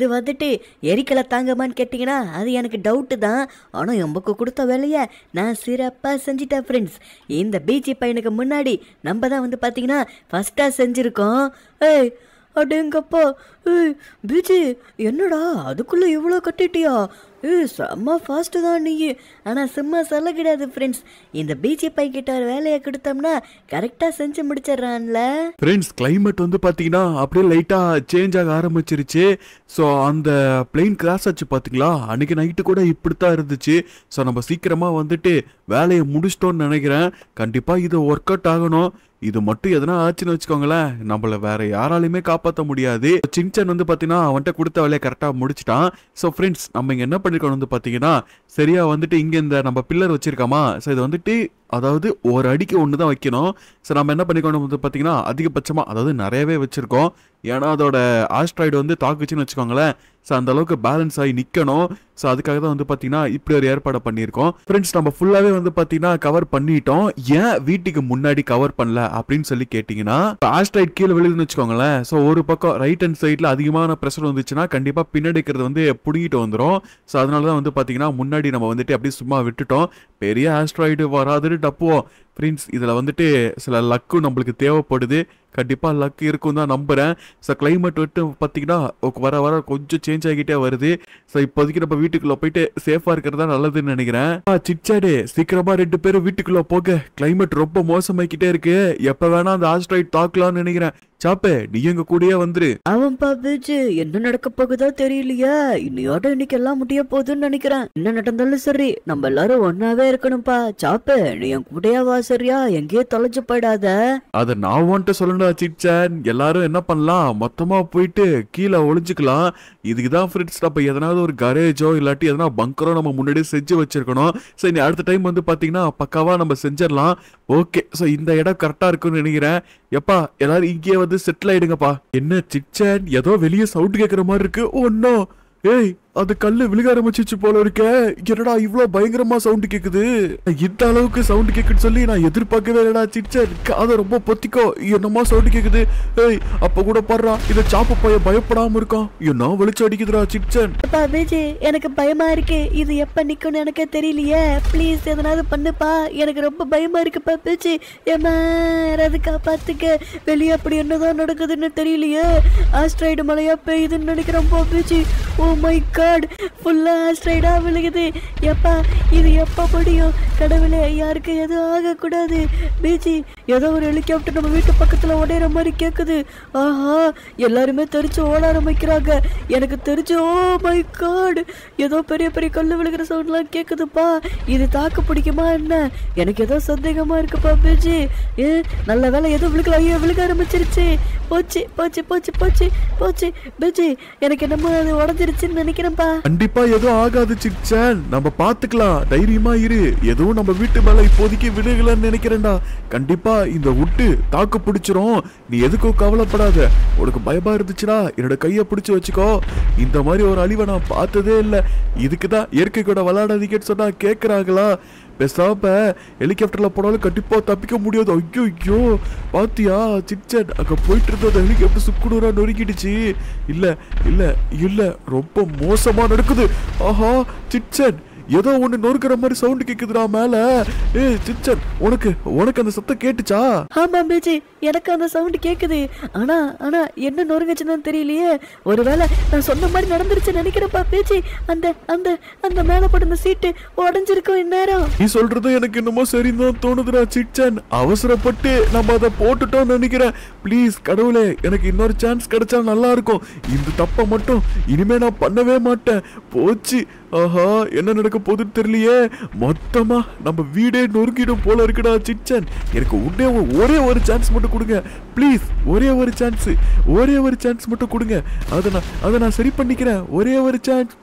இது வந்துட்டு எரிக்கலை தாங்கம்மான்னு கேட்டிங்கன்னா அது எனக்கு டவுட்டு தான் ஆனால் எம்பக்கு கொடுத்த வேலையை நான் சிறப்பாக செஞ்சிட்டேன் ஃப்ரெண்ட்ஸ் இந்த பீச்சி பையனுக்கு முன்னாடி நம்ம தான் வந்து பார்த்தீங்கன்னா ஃபஸ்ட்டாக செஞ்சுருக்கோம் ஏய் அடேங்கப்பா ஏய் பீச்சி என்னடா அதுக்குள்ளே இவ்வளோ கட்டிட்டியா ஏய் செம்ம ஃபாஸ்ட்டு தான் நீ ஆனால் சும்மா சொல்ல கிடையாது ஃப்ரெண்ட்ஸ் இந்த பீச்சி பையன்கிட்ட ஒரு வேலையை கொடுத்தோம்னா கரெக்டாக செஞ்சு முடிச்சிடுறான்ல
ஃப்ரெண்ட்ஸ் climate வந்து பார்த்தீங்கன்னா அப்படியே லைட்டாக சேஞ்ச் ஆக ஆரம்பிச்சிருச்சு ஸோ அந்த பிளெயின் கிராஸ் ஆச்சு பார்த்தீங்களா அன்னைக்கு நைட்டு கூட இப்படி தான் இருந்துச்சு ஸோ நம்ம சீக்கிரமாக வந்துட்டு வேலையை முடிச்சிட்டோம்னு நினைக்கிறேன் கண்டிப்பாக இது ஒர்க் அவுட் ஆகணும் இது மட்டும் எதனா ஆச்சுன்னு வச்சுக்கோங்களேன் நம்மள வேற யாராலையுமே காப்பாற்ற முடியாது சின்சன் வந்து பார்த்தீங்கன்னா அவன்கிட்ட கொடுத்த வேலையை கரெக்டாக முடிச்சிட்டான் ஸோ ஃப்ரெண்ட்ஸ் நம்ம இங்கே என்ன பண்ணிருக்கோம் வந்து பார்த்தீங்கன்னா சரியா வந்துட்டு இங்கே இந்த நம்ம பில்லர் வச்சிருக்கோமா ஸோ இது வந்துட்டு அதாவது ஒரு அடிக்கு ஒன்று தான் வைக்கணும் ஸோ நம்ம என்ன பண்ணிக்கணும் வந்து பார்த்தீங்கன்னா அதிகபட்சமாக அதாவது நிறையவே வச்சுருக்கோம் ஏன்னா அதோட ஆஸ்ட்ராய்டு வந்து தாக்குச்சுன்னு வச்சுக்கோங்களேன் ஸோ அந்த அளவுக்கு பேலன்ஸ் ஆகி நிற்கணும் ஸோ அதுக்காக தான் வந்து பார்த்தீங்கன்னா இப்படி ஒரு ஏற்பாடு பண்ணியிருக்கோம் ஃப்ரெண்ட்ஸ் நம்ம ஃபுல்லாகவே வந்து பார்த்தீங்கன்னா கவர் பண்ணிட்டோம் ஏன் வீட்டுக்கு முன்னாடி கவர் பண்ணல அப்படின்னு சொல்லி கேட்டிங்கன்னா ஆஸ்ட்ராய்ட் கீழே விழுதுன்னு வச்சுக்கோங்களேன் ஸோ ஒரு பக்கம் ரைட் ஹேண்ட் சைடில் அதிகமான ப்ரெஷர் வந்துச்சுன்னா கண்டிப்பாக பின்னாடி இருக்கிறது வந்து பிடிங்கிட்டு வந்துடும் ஸோ அதனால தான் வந்து பார்த்தீங்கன்னா முன்னாடி நம்ம வந்துட்டு அப்படியே சும்மா விட்டுட்டோம் பெரிய ஆஸ்ட்ராய்டு வராதுன்னு டப்புவோம் ஃப்ரெண்ட்ஸ் இதில் வந்துட்டு சில லக்கும் நம்மளுக்கு தேவைப்படுது கண்டிப்பாக லக் இருக்கும் தான் நம்புகிறேன் ஸோ climate விட்டு பார்த்தீங்கன்னா வர வர கொஞ்சம் சேஞ்ச் ஆகிட்டே வருது ஸோ இப்போதைக்கு நம்ம வீட்டுக்குள்ளே போயிட்டு சேஃபாக இருக்கிறதா நல்லதுன்னு நினைக்கிறேன் சிச்சாடு சீக்கிரமாக ரெண்டு பேரும் வீட்டுக்குள்ளே போக climate ரொம்ப மோசமாக்கிட்டே இருக்கு எப்போ வேணா அந்த ஆஸ்ட்ராய்ட் தாக்கலாம்னு நினைக்கிறேன் சாப்பே நீ எங்க கூடயே வந்துரு
அவன்பா பீச்சு என்ன நடக்க போகுதோ தெரியலையே இன்னையோட இன்னைக்கு எல்லாம் முடிய போகுதுன்னு நினைக்கிறேன் என்ன நடந்தாலும் சரி நம்ம எல்லாரும் ஒன்னாவே இருக்கணும்ப்பா சாப்பு நீ என் கூடயே வா சரியா எங்கேயும் தொலைஞ்சு போயிடாத
அதை நான் வந்துட்டு சொல்லணும் சிச்சான் எல்லாரும் என்ன பண்ணலாம் மொத்தமா போயிட்டு கீழே ஒளிஞ்சுக்கலாம் இதுக்கு தான் ஃப்ரெண்ட்ஸ் நம்ம எதனாவது ஒரு கரேஜோ இல்லாட்டி எதனா பங்கரோ நம்ம முன்னாடியே செஞ்சு வச்சிருக்கணும் ஸோ இனி அடுத்த டைம் வந்து பார்த்தீங்கன்னா பக்காவா நம்ம செஞ்சிடலாம் ஓகே ஸோ இந்த இடம் கரெக்டாக இருக்கும்னு நினைக்கிறேன் எப்பா எல்லாரும் இங்கேயே வந்து செட்டில் ஆயிடுங்கப்பா என்ன சிச்சான் ஏதோ வெளியே சவுண்ட் கேட்குற மாதிரி இருக்கு ஒன்னோ ஏய் அந்த கல்லு விழுக ஆரம்பிச்சிச்சு போல இருக்கே என்னடா இவ்வளோ பயங்கரமா சவுண்ட் கேக்குது இந்த அளவுக்கு சவுண்ட் கேக்குன்னு சொல்லி நான் எதிர்பார்க்கவே இல்லடா சிச்சர் காதை ரொம்ப பொத்திக்கோ என்னமா சவுண்ட் கேக்குது ஏய் அப்ப கூட பாடுறா இத சாப்பு பைய பயப்படாம இருக்கான் என்ன வெளிச்சம் அடிக்குதுடா சிச்சன்
அப்பா பீச்சு எனக்கு பயமா இருக்கு இது எப்ப நிக்கும்னு எனக்கே தெரியலையே ப்ளீஸ் எதனாவது பண்ணுப்பா எனக்கு ரொம்ப பயமா இருக்குப்பா பீச்சு ஏமா யாராவது காப்பாத்துக்க வெளியே அப்படி என்னதான் நடக்குதுன்னு தெரியலையே ஆஸ்ட்ராய்டு மழையா பெய்யுதுன்னு நினைக்கிறேன் போ பீச்சு ஓ மை காட் ஃபுல்லா ஆஸ்ட்ராய்டா விழுகுது எப்பா இது எப்ப முடியும் கடவுளே யாருக்கு எதுவும் ஆகக்கூடாது பீச்சி ஏதோ ஒரு ஹெலிகாப்டர் நம்ம வீட்டு பக்கத்துல உடையிற மாதிரி கேக்குது ஆஹா எல்லாருமே தெரிச்சு ஓட ஆரம்பிக்கிறாங்க எனக்கு தெரிஞ்சு ஓ மை காட் ஏதோ பெரிய பெரிய கல்லு விழுகிற சவுண்ட்லாம் கேக்குதுப்பா இது தாக்கு பிடிக்குமா என்ன எனக்கு ஏதோ சந்தேகமா இருக்குப்பா பீச்சி ஏ நல்ல வேலை ஏதோ விழுகல ஐயோ விழுக ஆரம்பிச்சிருச்சு போச்சு போச்சு போச்சு போச்சு போச்சு பீச்சி எனக்கு என்னமோ அது உடஞ்சிருச்சுன்னு நினைக்கிறேன்ப்பா
கண்டிப்பா எதுவும் ஆகாது சிச்சன் நம்ம பாத்துக்கலாம் தைரியமா இரு எதுவும் நம்ம வீட்டு மேல இப்போதைக்கு விழுகலன்னு நினைக்கிறேன்டா கண்டிப்பா இந்த உட்டு தாக்கு பிடிச்சிரும் நீ எதுக்கும் கவலைப்படாத உனக்கு பயமா இருந்துச்சுன்னா என்னோட கையை பிடிச்சு வச்சுக்கோ இந்த மாதிரி ஒரு அழிவை நான் பார்த்ததே இல்லை இதுக்கு தான் இயற்கை கூட விளையாடாதீங்கன்னு சொன்னா கேட்குறாங்களா பேசாம ஹெலிகாப்டர்ல போனாலும் கண்டிப்பா தப்பிக்க முடியாது ஐயோ ஐயோ பாத்தியா சிச்சன் அங்க போயிட்டு இருந்த அந்த ஹெலிகாப்டர் சுக்குனூரா நொறுக்கிடுச்சு இல்ல இல்ல இல்ல ரொம்ப மோசமா நடக்குது ஆஹா சிச்சன் ஏதோ ஒண்ணு நொறுக்கிற மாதிரி சவுண்ட் கேக்குதுடா மேல ஏய் சிச்சன் உனக்கு உனக்கு அந்த சத்தம் கேட்டுச்சா
ஆமா பேச்சு எனக்கு அந்த சவுண்ட் கேக்குது ஆனா ஆனா என்ன நொறுங்கச்சுன்னு தெரியலையே ஒருவேளை நான் சொன்ன மாதிரி நடந்துருச்சு நினைக்கிறப்பா பேச்சு அந்த அந்த அந்த மேல போட்ட சீட்டு உடஞ்சிருக்கும் இந்நேரம்
நீ சொல்றது எனக்கு என்னமோ சரிதான் தோணுதுடா சிச்சன் அவசரப்பட்டு நம்ம அதை போட்டுட்டோம்னு நினைக்கிறேன் ப்ளீஸ் கடவுளே எனக்கு இன்னொரு சான்ஸ் கிடைச்சா நல்லா இருக்கும் இந்த தப்பை மட்டும் இனிமே நான் பண்ணவே மாட்டேன் போச்சு ஆஹா என்ன நடக்க போகுதுன்னு தெரியலையே மொத்தமா நம்ம வீடே நொறுக்கிடும் போல இருக்குடா சிச்சன் எனக்கு உடனே ஒரு- ஒரே ஒரு சான்ஸ் மட்டும் கொடுங்க ப்ளீஸ் ஒரே ஒரு சான்ஸ் ஒரே ஒரு சான்ஸ் மட்டும் கொடுங்க அதை நான் அதை நான் சரி பண்ணிக்கிறேன் ஒரே ஒரு சான்ஸ்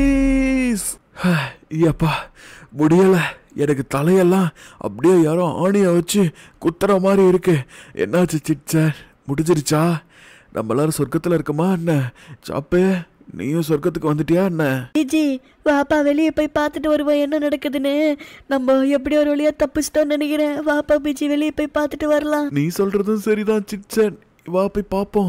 ப்ளீஸ் ஐயப்பா முடியல எனக்கு தலையெல்லாம் அப்படியே யாரோ ஆணியை வச்சு குத்துற மாதிரி இருக்கு என்னாச்சு சிச்சர் முடிஞ்சிருச்சா நம்ம எல்லாரும் சொர்க்கத்தில் இருக்கமா என்ன சாப்பே நீயும் சொர்க்கத்துக்கு வந்துட்டியா என்ன
ஜி வாப்பா வெளியே போய் பார்த்துட்டு வருவோம் என்ன நடக்குதுன்னு நம்ம எப்படி ஒரு வழியா தப்பிச்சிட்டோம்னு நினைக்கிறேன் வாப்பா பிஜி வெளியே போய் பார்த்துட்டு வரலாம்
நீ சொல்றதும் சரிதான் சிச்சன் வா போய் பார்ப்போம்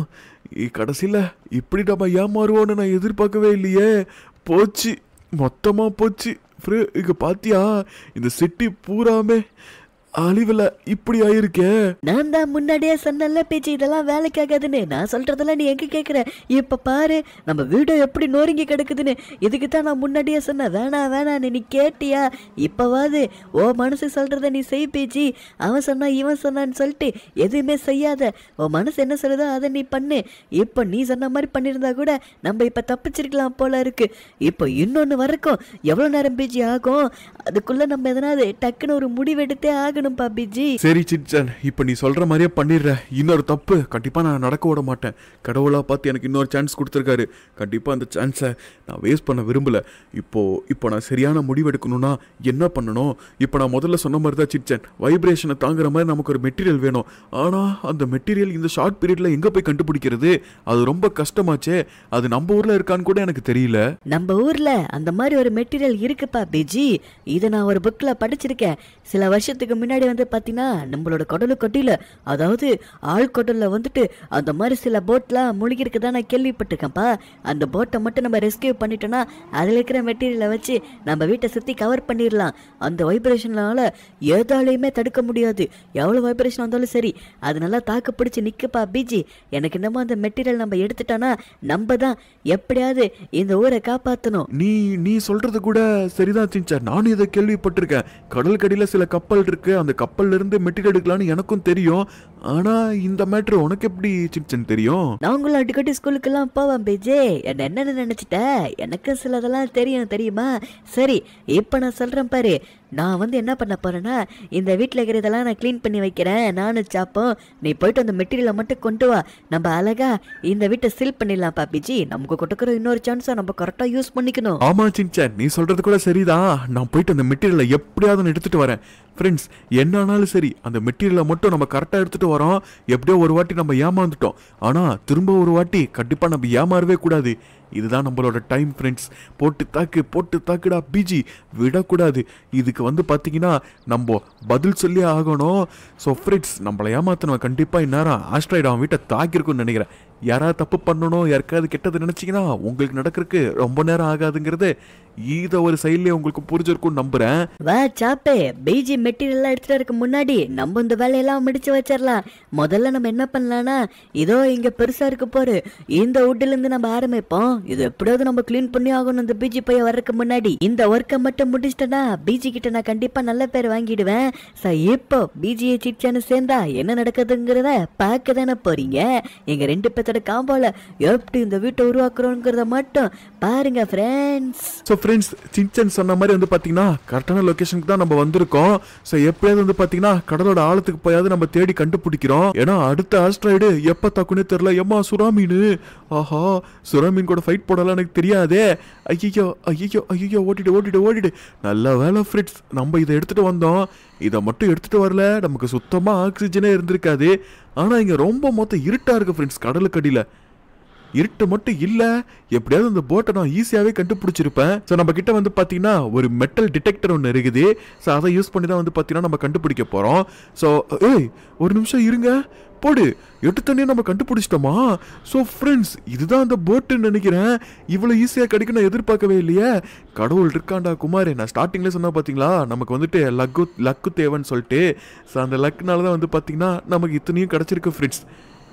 கடைசியில் இப்படி நம்ம ஏமாறுவோன்னு நான் எதிர்பார்க்கவே இல்லையே போச்சு மொத்தமாக போச்சு ஃப்ரே இங்கே பாத்தியா இந்த சிட்டி பூராமே அழிவில் இப்படி ஆயிருக்கே
நான் தான் முன்னாடியே சொன்னல பேச்சு இதெல்லாம் வேலைக்கு ஆகாதுன்னு நான் சொல்றதெல்லாம் நீ எங்க கேக்குற இப்ப பாரு நம்ம வீடு எப்படி நொறுங்கி கிடக்குதுன்னு இதுக்கு தான் நான் முன்னாடியே சொன்னேன் வேணாம் வேணான்னு நீ கேட்டியா இப்பவாது ஓ மனசு சொல்றத நீ செய் பேச்சு அவன் சொன்னா இவன் சொன்னான்னு சொல்லிட்டு எதுவுமே செய்யாத உன் மனசு என்ன சொல்லுதோ அதை நீ பண்ணு இப்போ நீ சொன்ன மாதிரி பண்ணியிருந்தா கூட நம்ம இப்ப தப்பிச்சிருக்கலாம் போல இருக்கு இப்போ இன்னொன்னு வரைக்கும் எவ்வளவு நேரம் பேச்சு ஆகும் அதுக்குள்ள நம்ம எதனாவது டக்குன்னு ஒரு முடிவெடுத்தே ஆகணும்பா பிஜி
சரி சின்சான் இப்போ நீ சொல்கிற மாதிரியே பண்ணிடுற இன்னொரு தப்பு கண்டிப்பாக நான் நடக்க விட மாட்டேன் கடவுளாக பார்த்து எனக்கு இன்னொரு சான்ஸ் கொடுத்துருக்காரு கண்டிப்பாக அந்த சான்ஸை நான் வேஸ்ட் பண்ண விரும்பல இப்போ இப்போ நான் சரியான முடிவெடுக்கணும்னா என்ன பண்ணணும் இப்போ நான் முதல்ல சொன்ன மாதிரி தான் சின்சான் வைப்ரேஷனை தாங்குற மாதிரி நமக்கு ஒரு மெட்டீரியல் வேணும் ஆனால் அந்த மெட்டீரியல் இந்த ஷார்ட் பீரியடில் எங்கே போய் கண்டுபிடிக்கிறது அது ரொம்ப கஷ்டமாச்சே அது நம்ம ஊரில் இருக்கான்னு கூட எனக்கு தெரியல
நம்ம ஊர்ல அந்த மாதிரி ஒரு மெட்டீரியல் இருக்குப்பா பிஜி இதை நான் ஒரு புக்ல படிச்சிருக்கேன் சில வருஷத்துக்கு முன்னாடி வந்து பாத்தீங்கன்னா நம்மளோட கடலு கொட்டியில அதாவது ஆழ்கடல்ல வந்துட்டு அந்த மாதிரி சில போட்லாம் முழுகி இருக்குதா நான் கேள்விப்பட்டிருக்கேன்ப்பா அந்த போட்டை மட்டும் நம்ம ரெஸ்கியூ பண்ணிட்டோம்னா அதில் இருக்கிற மெட்டீரியலை வச்சு நம்ம வீட்டை சுற்றி கவர் பண்ணிடலாம் அந்த வைப்ரேஷனால ஏதாலையுமே தடுக்க முடியாது எவ்வளோ வைப்ரேஷன் வந்தாலும் சரி அது நல்லா தாக்கு பிடிச்சி நிற்குப்பா பிஜி எனக்கு என்னமோ அந்த மெட்டீரியல் நம்ம எடுத்துட்டோன்னா நம்ம தான் எப்படியாவது இந்த ஊரை காப்பாற்றணும்
நீ நீ சொல்றது கூட சரிதான் சின்சார் நானும் இதை கேள்விப்பட்டிருக்கேன் கடல் கடியில சில கப்பல் இருக்கு அந்த கப்பல்ல இருந்து மெட்டீரியல் எடுக்கலாம்னு எனக்கும் தெரியும் ஆனா இந்த மேட்ரு உனக்கு எப்படி சின்சன் தெரியும்
நாங்களும் அடிக்கடி ஸ்கூலுக்கெல்லாம் போவோம் பேஜே என்ன என்னன்னு நினச்சிட்ட எனக்கு சிலதெல்லாம் தெரியும் தெரியுமா சரி இப்போ நான் சொல்கிறேன் பாரு நான் வந்து என்ன பண்ண போறேன்னா இந்த வீட்டில் இருக்கிறதெல்லாம் நான் க்ளீன் பண்ணி வைக்கிறேன் நானும் சாப்போம் நீ போயிட்டு அந்த மெட்டீரியலை மட்டும் கொண்டு வா நம்ம அழகா இந்த வீட்டை சில் பண்ணிடலாம் பாப்பிஜி நமக்கு கொடுக்குற இன்னொரு சான்ஸை நம்ம கரெக்டாக யூஸ் பண்ணிக்கணும்
ஆமா சின்சான் நீ சொல்றது கூட சரிதான் நான் போயிட்டு அந்த மெட்டீரியலை எப்படியாவது நான் எடுத்துட்டு வரேன் ஃப்ரெண்ட்ஸ் என்ன ஆனாலும் சரி அந்த மெட்டீரியலை மட்டும் நம்ம கரெக்டாக எடுத்துட்டு வரோம் எப்படியோ ஒரு வாட்டி நம்ம ஏமாந்துட்டோம் ஆனா திரும்ப ஒரு வாட்டி கண்டிப்பா நம்ம ஏமாறவே கூடாது இதுதான் நம்மளோட டைம் ஃப்ரெண்ட்ஸ் போட்டு தாக்கு போட்டு தாக்குடா பிஜி விடக்கூடாது இதுக்கு வந்து பார்த்தீங்கன்னா நம்ம பதில் சொல்லி ஆகணும் ஸோ ஃப்ரெண்ட்ஸ் நம்மளை ஏமாத்தணும் கண்டிப்பாக இந்நேரம் ஆஸ்ட்ராய்டு அவன் வீட்டை தாக்கியிருக்கும்னு நினைக்கிறேன் யாராவது தப்பு பண்ணணும் யாருக்காவது கெட்டது நினச்சிங்கன்னா உங்களுக்கு நடக்கிறதுக்கு ரொம்ப நேரம் ஆகாதுங்கிறது இதை ஒரு சைட்லேயே உங்களுக்கு புரிஞ்சிருக்கும்னு நம்புகிறேன்
வா சாப்பே பிஜி மெட்டீரியல்லாம் எடுத்துட்டு வரக்கு முன்னாடி நம்ம இந்த வேலையெல்லாம் முடிச்சு வச்சிடலாம் முதல்ல நம்ம என்ன பண்ணலாம்னா இதோ இங்க பெருசா இருக்கு பாரு இந்த வுட்ல இருந்து நம்ம ஆரம்பிப்போம் இது எப்படியாவது நம்ம க்ளீன் பண்ணி ஆகணும் இந்த பிஜி பைய வர்றதுக்கு முன்னாடி இந்த ஒர்க்கை மட்டும் முடிச்சிட்டேன்னா பிஜி கிட்ட நான் கண்டிப்பா நல்ல பேர் வாங்கிடுவேன் ச இப்போ பிஜியை சிச்சான்னு சேர்ந்தா என்ன நடக்குதுங்கிறத பார்க்க தானே போறீங்க எங்க ரெண்டு பேர்த்தோட காம்போல எப்படி இந்த வீட்டை உருவாக்குறோங்கிறத மட்டும் பாருங்க ஃப்ரெண்ட்ஸ்
ஸோ ஃப்ரெண்ட்ஸ் சின்சன் சொன்ன மாதிரி வந்து பார்த்தீங்கன்னா கரெக்டான லொக்கேஷனுக்கு தான் நம்ம வந்திருக்கோம் ஸோ எப்படியாவது வந்து பார்த்தீங்கன்னா கடலோட ஆழத்துக்கு போயாவது நம்ம தேடி கண்டுபிடிக்கிறோம் ஏன்னா அடுத்த ஆஸ்ட்ராய்டு எப்போ தாக்குனே தெரில எம்மா சுறா மீன் ஆஹா சுறா மீன் கூட ஃபைட் போடலாம் எனக்கு தெரியாதே ஐயோ ஐயோ ஐயோ ஓட்டிட்டு ஓட்டிட்டு ஓட்டிட்டு நல்ல வேலை ஃப்ரெண்ட்ஸ் நம்ம இதை எடுத்துட்டு வந்தோம் இதை மட்டும் எடுத்துட்டு வரல நமக்கு சுத்தமாக ஆக்சிஜனே இருந்திருக்காது ஆனால் இங்கே ரொம்ப மொத்தம் இருட்டாக இருக்கு ஃப்ரெண்ட்ஸ் கடலுக்கடியில் இருட்டு மட்டும் இல்ல எப்படியாவது அந்த போட்டை நான் ஈஸியாவே கண்டுபிடிச்சிருப்பேன் ஸோ நம்ம கிட்ட வந்து பாத்தீங்கன்னா ஒரு மெட்டல் டிடெக்டர் ஒன்று இருக்குது ஸோ அதை யூஸ் பண்ணி தான் வந்து பாத்தீங்கன்னா நம்ம கண்டுபிடிக்க போறோம் ஸோ ஏய் ஒரு நிமிஷம் இருங்க போடு எடுத்தோடனே நம்ம கண்டுபிடிச்சிட்டோமா ஸோ ஃப்ரெண்ட்ஸ் இதுதான் அந்த போட்டுன்னு நினைக்கிறேன் இவ்வளோ ஈஸியாக கிடைக்கும் நான் எதிர்பார்க்கவே இல்லையே கடவுள் இருக்காண்டா குமார் நான் ஸ்டார்டிங்லேயே சொன்னா பார்த்தீங்களா நமக்கு வந்துட்டு லக்கு லக்கு தேவைன்னு சொல்லிட்டு ஸோ அந்த லக்குனால தான் வந்து பார்த்தீங்கன்னா நமக்கு இத்தனையும் கிடச்சிருக்கு ஃப்ரெண்ட்ஸ்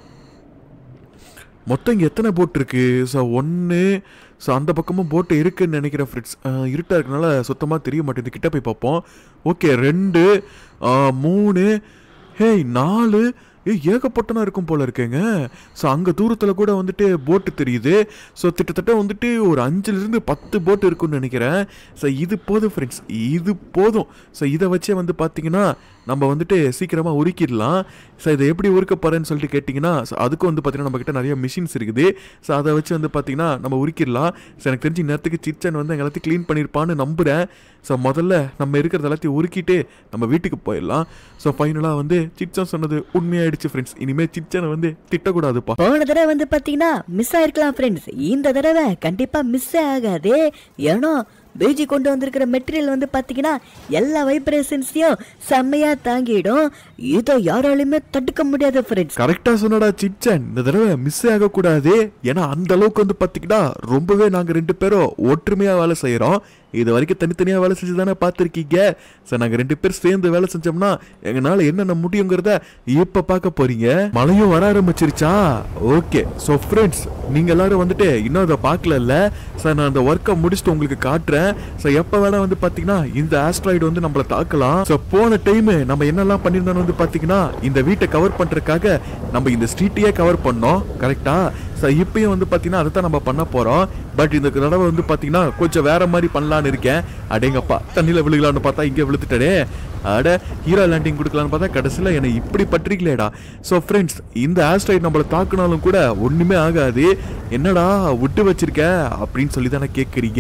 மொத்தம் இங்கே எத்தனை போட் இருக்கு ஸோ ஒன்று ஸோ அந்த பக்கமும் போட்டு இருக்குன்னு நினைக்கிறேன் ஃப்ரெண்ட்ஸ் இருட்டாக இருக்கனால சுத்தமாக தெரிய மாட்டேங்குது கிட்ட போய் பார்ப்போம் ஓகே ரெண்டு ஆ, மூணு ஹேய் நாலு ஏ ஏகப்பட்டனா இருக்கும் போல இருக்கேங்க ஸோ அங்கே தூரத்தில் கூட வந்துட்டு போட்டு தெரியுது ஸோ கிட்டத்தட்ட வந்துட்டு ஒரு அஞ்சுலேருந்து பத்து போட்டு இருக்குன்னு நினைக்கிறேன் ஸோ இது போதும் ஃப்ரெண்ட்ஸ் இது போதும் ஸோ இதை வச்சே வந்து பார்த்தீங்கன்னா நம்ம வந்துட்டு சீக்கிரமாக உருக்கிடலாம் ஸோ இதை எப்படி உருக்க போகிறேன்னு சொல்லிட்டு கேட்டிங்கன்னா ஸோ அதுக்கும் வந்து பார்த்தீங்கன்னா நம்மக்கிட்ட நிறைய மிஷின்ஸ் இருக்குது ஸோ அதை வச்சு வந்து பார்த்தீங்கன்னா நம்ம உருக்கிடலாம் ஸோ எனக்கு தெரிஞ்சு நேரத்துக்கு சிச்சன் வந்து எல்லாத்தையும் க்ளீன் பண்ணியிருப்பான்னு நம்புகிறேன் ஸோ முதல்ல நம்ம இருக்கிறது எல்லாத்தையும் உருக்கிட்டு நம்ம வீட்டுக்கு போயிடலாம் ஸோ ஃபைனலாக வந்து சிச்சன் சொன்னது உண்மையாயிடுச்சு ஃப்ரெண்ட்ஸ் இனிமேல் சிச்சனை வந்து திட்டக்கூடாதுப்பா
போன தடவை வந்து பாத்தீங்கன்னா மிஸ் ஆயிருக்கலாம் ஃப்ரெண்ட்ஸ் இந்த தடவை கண்டிப்பா மிஸ் ஆகாது ஏன்னா பிஜி கொண்டு வந்திருக்கிற மெட்டீரியல் வந்து பாத்தீங்கன்னா எல்லா வைப்ரேஷன்ஸையும் செம்மையா தாங்கிடும் இதை யாராலையுமே தடுக்க முடியாது ஃப்ரெண்ட்ஸ்
கரெக்டா சொன்னடா சிச்சன் இந்த தடவை மிஸ் ஆகக்கூடாது ஏன்னா அந்த அளவுக்கு வந்து பாத்தீங்கன்னா ரொம்பவே நாங்க ரெண்டு பேரும் ஒற்றுமையா வேலை செய்யறோம் இது வரைக்கும் தனித்தனியா வேலை செஞ்சு தானே பார்த்துருக்கீங்க சார் நாங்க ரெண்டு பேர் சேர்ந்து வேலை செஞ்சோம்னா எங்களால என்னென்ன முடியுங்கிறத இப்ப பார்க்க போறீங்க மழையும் வர ஆரம்பிச்சிருச்சா ஓகே ஸோ ஃப்ரெண்ட்ஸ் நீங்க எல்லாரும் வந்துட்டு இன்னும் அதை பார்க்கல சார் நான் அந்த ஒர்க்கை முடிச்சுட்டு உங்களுக்கு காட்டுறேன் ஸோ எப்போ வேணா வந்து பார்த்தீங்கன்னா இந்த ஆஸ்ட்ராய்டு வந்து நம்மளை தாக்கலாம் ஸோ போன டைம் நம்ம என்னெல்லாம் பண்ணியிருந்தோம்னு வந்து பார்த்தீங்கன்னா இந்த வீட்டை கவர் பண்ணுறதுக்காக நம்ம இந்த ஸ்ட்ரீட்டையே கவர் பண்ணோம் கரெக்டா ஸோ இப்பயும் வந்து பார்த்தீங்கன்னா அதை தான் நம்ம பண்ண போகிறோம் பட் இந்த தடவை வந்து பார்த்தீங்கன்னா கொஞ்சம் வேற மாதிரி பண்ணலான்னு இருக்கேன் அடேங்கப்பா தண்ணியில் விழுகலான்னு பார்த்தா இங்கே விழுத்துட்டடே அட ஹீரோ லேண்டிங் கொடுக்கலான்னு பார்த்தா கடைசியில் என்னை இப்படி பற்றிக்கலேடா ஸோ ஃப்ரெண்ட்ஸ் இந்த ஆஸ்ட்ராய்ட் நம்மளை தாக்குனாலும் கூட ஒன்றுமே ஆகாது என்னடா விட்டு வச்சிருக்க அப்படின்னு சொல்லி தானே கேட்குறீங்க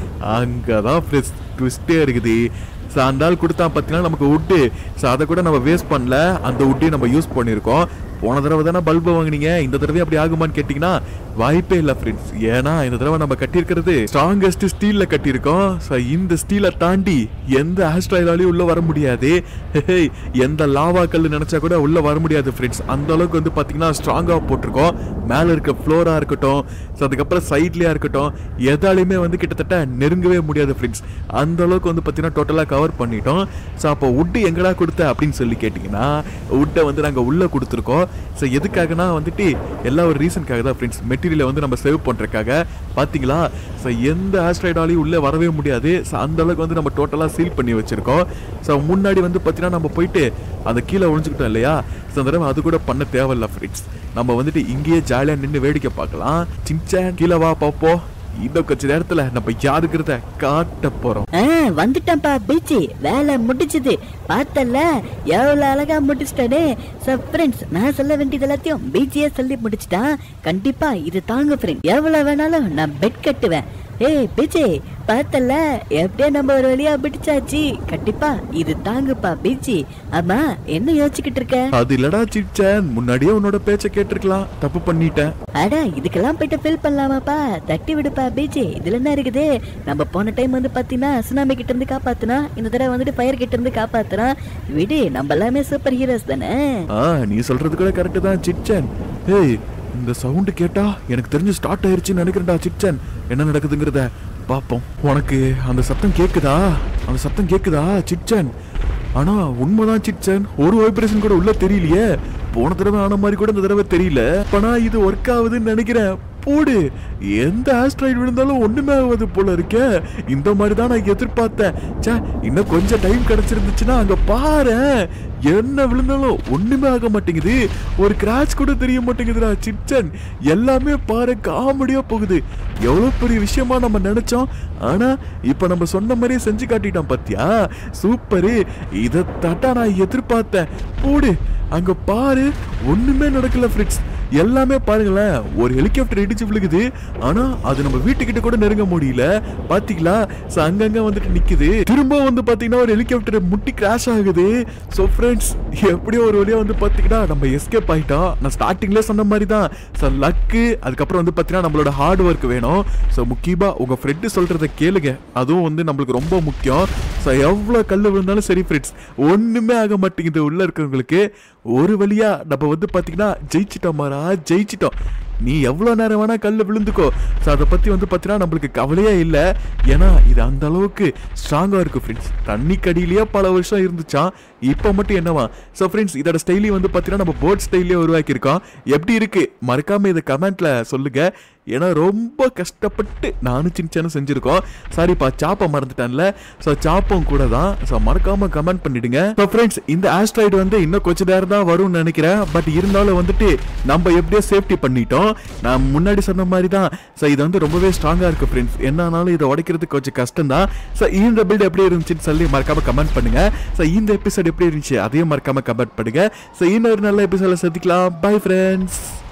அங்கே தான் ஃப்ரெண்ட்ஸ் ட்விஸ்டே இருக்குது ஸோ அந்த ஆள் கொடுத்தா பார்த்தீங்கன்னா நமக்கு உட்டு ஸோ அதை கூட நம்ம வேஸ்ட் பண்ணல அந்த உட்டையும் நம்ம யூஸ் பண்ணியிருக்கோம் போன தடவை தானே பல்பு வாங்குனீங்க இந்த தடவை அப்படி ஆகுமான்னு கேட்டிங்கன்னா வாய்ப்பே இல்லை ஃப்ரெண்ட்ஸ் ஏன்னா இந்த தடவை நம்ம கட்டியிருக்கிறது ஸ்ட்ராங்கஸ்ட் ஸ்டீலில் கட்டியிருக்கோம் ஸோ இந்த ஸ்டீலை தாண்டி எந்த ஆஸ்ட்ராயிலாலையும் உள்ள வர முடியாது ஹேய், எந்த லாவா கல் நினைச்சா கூட உள்ள வர முடியாது ஃப்ரெண்ட்ஸ் அந்த அளவுக்கு வந்து பார்த்தீங்கன்னா ஸ்ட்ராங்காக போட்டிருக்கோம் மேலே இருக்க ஃப்ளோராக இருக்கட்டும் ஸோ அதுக்கப்புறம் சைட்லேயா இருக்கட்டும் எதாலையுமே வந்து கிட்டத்தட்ட நெருங்கவே முடியாது ஃப்ரெண்ட்ஸ் அந்த அளவுக்கு வந்து பார்த்தீங்கன்னா டோட்டலாக கவர் பண்ணிட்டோம் ஸோ அப்போ உட்டு எங்கடா கொடுத்த அப்படின்னு சொல்லி கேட்டிங்கன்னா உட்டை வந்து நாங்கள் உள்ளே கொடுத்துருக்கோம் ஸோ எதுக்காகனா வந்துட்டு எல்லா ஒரு ரீசனுக்காக தான் ஃப்ரெண்ட்ஸ் மெட்டீரியலை வந்து நம்ம சேவ் பண்ணுறதுக்காக பார்த்தீங்களா ஸோ எந்த ஆஸ்ட்ராய்டாலையும் உள்ளே வரவே முடியாது ஸோ அந்த அளவுக்கு வந்து நம்ம டோட்டலாக சீல் பண்ணி வச்சுருக்கோம் ஸோ முன்னாடி வந்து பார்த்தீங்கன்னா நம்ம போயிட்டு அந்த கீழே ஒழிஞ்சுக்கிட்டோம் இல்லையா ஸோ அந்த தடவை அது கூட பண்ண தேவையில்ல ஃப்ரெண்ட்ஸ் நம்ம வந்துட்டு இங்கேயே ஜாலியாக நின்று வேடிக்கை பார்க்கலாம் சின்சான் கீழே வா பாப்போம் இன்னும் கொஞ்ச நேரத்தில் நம்ம யாருக்கிறத காட்ட போகிறோம்
ஆ வந்துட்டேன்ப்பா பீச்சி வேலை முடிச்சுது பார்த்தல எவ்வளவு அழகா முடிச்சிட்டனே சோ ஃப்ரெண்ட்ஸ் நான் சொல்ல வேண்டியது எல்லாத்தையும் பீச்சியே சொல்லி முடிச்சிட்டான் கண்டிப்பா இது தாங்க ஃப்ரெண்ட் எவ்வளவு வேணாலும் நான் பெட் கட்டுவேன் ஏய் பீச்சி பார்த்தல எப்படியே நம்ம ஒரு வழியா பிடிச்சாச்சு கண்டிப்பா இது தாங்குப்பா பீச்சி ஆமா என்ன யோசிச்சுக்கிட்டு இருக்க
அது இல்லடா சின்சான் முன்னாடியே உன்னோட பேச்சை கேட்டிருக்கலாம் தப்பு பண்ணிட்டேன்
அட இதுக்கெல்லாம் போயிட்டு ஃபில் பண்ணலாமாப்பா தட்டி விடுப்பா பீச்சி இதுல என்ன இருக்குது நம்ம போன டைம் வந்து பாத்தீங்கன்னா சுனாமி கிட்ட இருந்து காப்பாத்துனா இந்த தடவை வந்துட்டு ஃபயர் கிட்ட இருந்து காப்பாத்துனா விடு நம்ம எல்லாமே சூப்பர் ஹீரோஸ் தானே
ஆ நீ சொல்றது கூட கரெக்டு தான் சிட்சன் ஏய் இந்த சவுண்டு கேட்டா எனக்கு தெரிஞ்சு ஸ்டார்ட் ஆயிருச்சுன்னு நினைக்கிறேன்டா சிட்சன் என்ன நடக்குதுங்கிறத பாப்போம் உனக்கு அந்த சத்தம் கேக்குதா அந்த சத்தம் கேக்குதா சிட்சன் ஆனா உண்மைதான் சிட்சன் ஒரு வைப்ரேஷன் கூட உள்ள தெரியலையே போன தடவை ஆன மாதிரி கூட இந்த தடவை தெரியல அப்பனா இது ஒர்க் ஆகுதுன்னு நினைக்கிறேன் போடு எந்த ஆஸ்ட்ராய்டு விழுந்தாலும் ஒண்ணுமே ஆகாது போல இருக்கே இந்த மாதிரி தான் நான் எதிர்பார்த்தேன் ச்சே இன்னும் கொஞ்சம் டைம் கிடைச்சிருந்துச்சுன்னா அங்க பாரு என்ன விழுந்தாலும் ஒண்ணுமே ஆக மாட்டேங்குது ஒரு கிராச் கூட தெரிய மாட்டேங்குதுடா சிட்சன் எல்லாமே பாரு காமெடியா போகுது எவ்வளவு பெரிய விஷயமா நம்ம நினைச்சோம் ஆனா இப்ப நம்ம சொன்ன மாதிரியே செஞ்சு காட்டிட்டான் பாத்தியா சூப்பரு இதை தட்டா நான் எதிர்பார்த்தேன் போடு அங்க பாரு ஒண்ணுமே நடக்கல ஃப்ரிட்ஸ் எல்லாமே பாருங்களேன் ஒரு ஹெலிகாப்டர் இடிச்சு விழுகுது ஆனா அது நம்ம வீட்டுக்கிட்ட கூட நெருங்க முடியல பாத்தீங்களா So, அங்கங்க வந்துட்டு நிக்குது திரும்ப வந்து பாத்தீங்கன்னா ஒரு ஹெலிகாப்டர் முட்டி கிராஷ் ஆகுது ஸோ ஃப்ரெண்ட்ஸ் எப்படியோ ஒரு வழியா வந்து பாத்தீங்கன்னா நம்ம எஸ்கேப் ஆயிட்டோம் நான் ஸ்டார்டிங்ல சொன்ன மாதிரி தான் ஸோ லக்கு அதுக்கப்புறம் வந்து பாத்தீங்கன்னா நம்மளோட ஹார்ட் ஒர்க் வேணும் ஸோ முக்கியமா உங்க ஃப்ரெண்டு சொல்றத கேளுங்க அதுவும் வந்து நம்மளுக்கு ரொம்ப முக்கியம் ஸோ எவ்வளோ கல் விழுந்தாலும் சரி ஃப்ரெண்ட்ஸ் ஒண்ணுமே ஆக மாட்டேங்குது உள்ள இருக்கிறவங்களுக்கு ஒரு வழியா நம்ம வந்து பாத்தீங்கன்னா ஜெயிச்சிட்டோம் மாறா ஜெயிச்சிட்டோம் நீ எவ்வளோ நேரம் வேணா கல்ல விழுந்துக்கோ ஸோ அதை பற்றி வந்து பார்த்தீங்கன்னா நம்மளுக்கு கவலையே இல்லை ஏன்னா இது அந்த அளவுக்கு ஸ்ட்ராங்காக இருக்கு ஃப்ரெண்ட்ஸ் தண்ணி கடியிலேயே பல வருஷம் இருந்துச்சான் இப்போ மட்டும் என்னவா ஸோ ஃப்ரெண்ட்ஸ் இதோட ஸ்டைலையும் வந்து பார்த்தீங்கன்னா நம்ம போட் ஸ்டைலே உருவாக்கியிருக்கோம் எப்படி இருக்கு மறக்காம இதை கமெண்ட்ல சொல்லுங்க ஏன்னா ரொம்ப கஷ்டப்பட்டு நானும் சின்ன செஞ்சிருக்கோம் சாரிப்பா சாப்பை மறந்துட்டேன்ல ஸோ சாப்பும் கூட தான் ஸோ மறக்காம கமெண்ட் பண்ணிடுங்க ஸோ ஃப்ரெண்ட்ஸ் இந்த ஆஸ்ட்ராய்டு வந்து இன்னும் கொஞ்ச நேரம் தான் வரும்னு நினைக்கிறேன் பட் இருந்தாலும் வந்துட்டு நம்ம எப்படியோ சேஃப்டி பண்ணிட்டோம் நான் முன்னாடி சொன்ன மாதிரி தான் ஸோ இது வந்து ரொம்பவே ஸ்ட்ராங்காக இருக்கு ஃப்ரெண்ட்ஸ் என்னன்னாலும் இதை உடைக்கிறதுக்கு கொஞ்சம் கஷ்டம் தான் ஸோ இந்த பில்ட் எப்படி இருந்துச்சுன்னு சொல்லி மறக்காம கமெண்ட் பண்ணுங்க ஸோ இந்த எபிசோட் எப்படி இருந்துச்சு அதையும் மறக்காம கமெண்ட் பண்ணுங்க ஸோ இன்னொரு நல்ல எபிசோட சந்திக்கலாம் பை ஃப்ரெண்ட்ஸ்